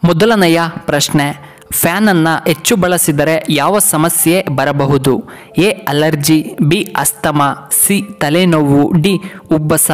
ಮೊದಲನೆಯ ಪ್ರಶ್ನೆ ಫ್ಯಾನನ್ನು ಹೆಚ್ಚು ಬಳಸಿದರೆ ಯಾವ ಸಮಸ್ಯೆ ಬರಬಹುದು A allergy B asthma C ತಲೆನೋವು ಡಿ ಉಬ್ಬಸ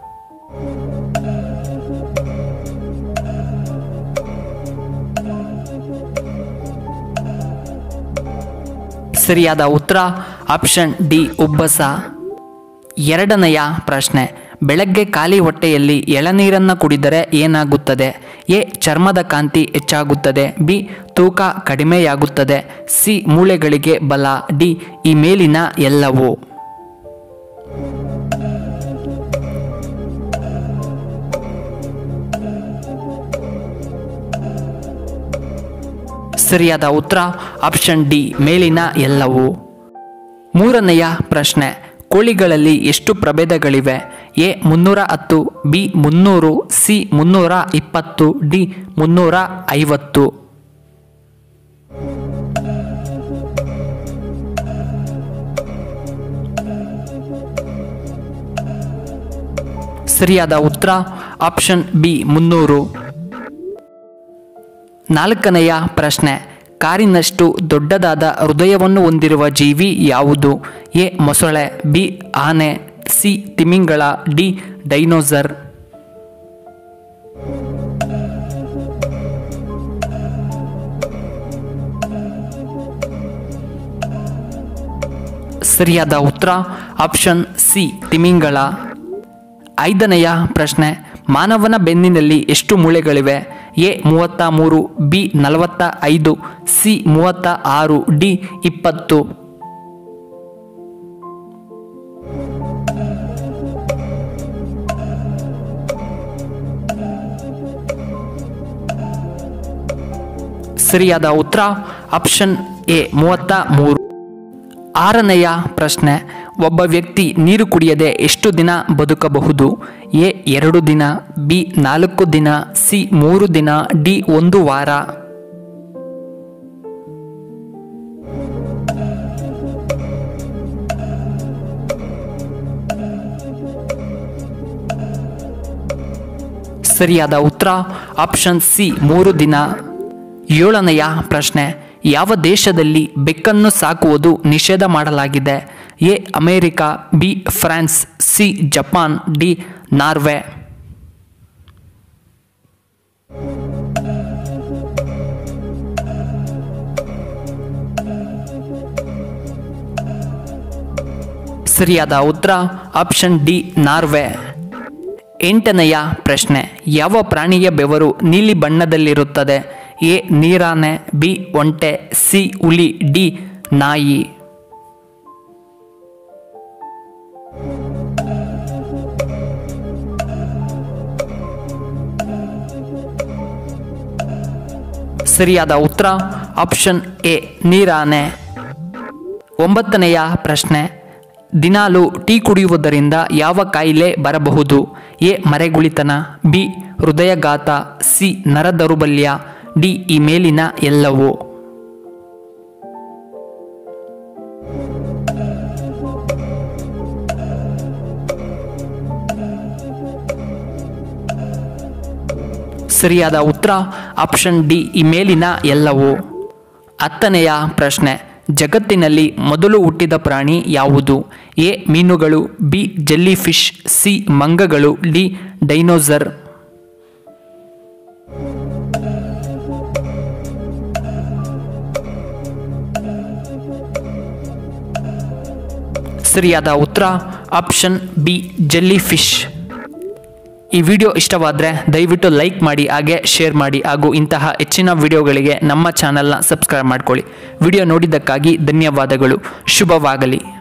ಸರಿಯಾದ ಉತ್ತರ ಆಪ್ಷನ್ ಡಿ ಉಬ್ಬಸ ಎರಡನೆಯ ಪ್ರಶ್ನೆ ಬೆಳಗ್ಗೆ ಖಾಲಿ ಹೊಟ್ಟೆಯಲ್ಲಿ ಎಳನೀರನ್ನು ಕುಡಿದರೆ ಏನಾಗುತ್ತದೆ ಎ ಚರ್ಮದ ಕಾಂತಿ ಹೆಚ್ಚಾಗುತ್ತದೆ ಬಿ ತೂಕ ಕಡಿಮೆಯಾಗುತ್ತದೆ ಸಿ ಮೂಳೆಗಳಿಗೆ ಬಲ ಡಿ ಈ ಮೇಲಿನ ಎಲ್ಲವೂ ಸರಿಯಾದ ಉತ್ತರ ಆಪ್ಷನ್ ಡಿ ಮೇಲಿನ ಎಲ್ಲವೂ ಮೂರನೆಯ ಪ್ರಶ್ನೆ ಕೋಳಿಗಳಲ್ಲಿ ಎಷ್ಟು ಪ್ರಭೇದಗಳಿವೆ ಎ ಮುನ್ನೂರ ಹತ್ತು ಬಿ ಮುನ್ನೂರು ಸಿ ಮುನ್ನೂರ ಇಪ್ಪತ್ತು ಡಿ ಮುನ್ನೂರ ಐವತ್ತು ಸರಿಯಾದ ಉತ್ತರ ಆಪ್ಷನ್ ಬಿ ಮುನ್ನೂರು ನಾಲ್ಕನೆಯ ಪ್ರಶ್ನೆ ಕಾರಿನಷ್ಟು ದೊಡ್ಡದಾದ ಹೃದಯವನ್ನು ಹೊಂದಿರುವ ಜೀವಿ ಯಾವುದು ಎ ಮೊಸಳೆ ಬಿ ಆನೆ ಸಿ ತಿಮಿಂಗಳ ಡಿ ಡೈನೋಸರ್ ಸರಿಯಾದ ಉತ್ತರ ಆಪ್ಷನ್ ಸಿ ತಿಮಿಂಗಳ ಐದನೆಯ ಪ್ರಶ್ನೆ ಮಾನವನ ಬೆನ್ನಿನಲ್ಲಿ ಎಷ್ಟು ಮೂಳೆಗಳಿವೆ ಎ ಮೂವತ್ತ ಮೂರು ಬಿ ನಲವತ್ತ ಐದು ಸಿ ಮೂವತ್ತ ಆರು ಡಿ ಇಪ್ಪತ್ತು ಸರಿಯಾದ ಉತ್ತರ ಆಪ್ಷನ್ ಎ ಮೂವತ್ತ ಮೂರು ಆರನೆಯ ಪ್ರಶ್ನೆ ಒಬ್ಬ ವ್ಯಕ್ತಿ ನೀರು ಕುಡಿಯದೆ ಎಷ್ಟು ದಿನ ಬದುಕಬಹುದು ಎ ಎರಡು ದಿನ ಬಿ ನಾಲ್ಕು ದಿನ ಸಿ ಮೂರು ದಿನ ಡಿ ಒಂದು ವಾರ ಸರಿಯಾದ ಉತ್ತರ ಆಪ್ಷನ್ ಸಿ ಮೂರು ದಿನ ಏಳನೆಯ ಪ್ರಶ್ನೆ ಯಾವ ದೇಶದಲ್ಲಿ ಬೆಕ್ಕನ್ನು ಸಾಕುವುದು ನಿಷೇಧ ಮಾಡಲಾಗಿದೆ A America B France C Japan D Norway ಸರಿಯಾದ ಉತ್ತರ ಆಪ್ಷನ್ ಡಿ ನಾರ್ವೆ ಎಂಟನೆಯ ಪ್ರಶ್ನೆ ಯಾವ ಪ್ರಾಣಿಯ ಬೆವರು ನೀಲಿ ಬಣ್ಣದಲ್ಲಿರುತ್ತದೆ ಎ ನೀರಾನೆ ಬಿ ಒಂಟೆ ಸಿ ಹುಲಿ ಡಿ ನಾಯಿ ಸರಿಯಾದ ಉತ್ತರ ಆಪ್ಷನ್ ಎ ನೀರಾನೆ ಒಂಬತ್ತನೆಯ ಪ್ರಶ್ನೆ ದಿನಾಲು ಟೀ ಕುಡಿಯುವುದರಿಂದ ಯಾವ ಕಾಯಿಲೆ ಬರಬಹುದು ಎ ಮರೆಗುಳಿತನ ಬಿ ಹೃದಯಘಾತ ಸಿ ನರದೌರ್ಬಲ್ಯ ಡಿ ಈ ಮೇಲಿನ ಎಲ್ಲವೂ ಸರಿಯಾದ ಉತ್ತರ ಆಪ್ಷನ್ ಡಿ ಈ ಮೇಲಿನ ಎಲ್ಲವೂ ಹತ್ತನೆಯ ಪ್ರಶ್ನೆ ಜಗತ್ತಿನಲ್ಲಿ ಮೊದಲು ಹುಟ್ಟಿದ ಪ್ರಾಣಿ ಯಾವುದು ಎ ಮೀನುಗಳು ಬಿ ಜೆಲ್ಲಿ ಫಿಶ್ ಸಿ ಮಂಗಗಳು ಡಿ ಡೈನೋಸರ್ ಸರಿಯಾದ ಉತ್ತರ ಆಪ್ಷನ್ ಬಿ ಜೆಲ್ಲಿ ಫಿಶ್ ಈ ವಿಡಿಯೋ ಇಷ್ಟವಾದರೆ ದಯವಿಟ್ಟು ಲೈಕ್ ಮಾಡಿ ಹಾಗೆ ಶೇರ್ ಮಾಡಿ ಹಾಗೂ ಇಂತಹ ಹೆಚ್ಚಿನ ವಿಡಿಯೋಗಳಿಗೆ ನಮ್ಮ ಚಾನಲ್ನ ಸಬ್ಸ್ಕ್ರೈಬ್ ಮಾಡ್ಕೊಳ್ಳಿ ವಿಡಿಯೋ ನೋಡಿದ್ದಕ್ಕಾಗಿ ಧನ್ಯವಾದಗಳು ಶುಭವಾಗಲಿ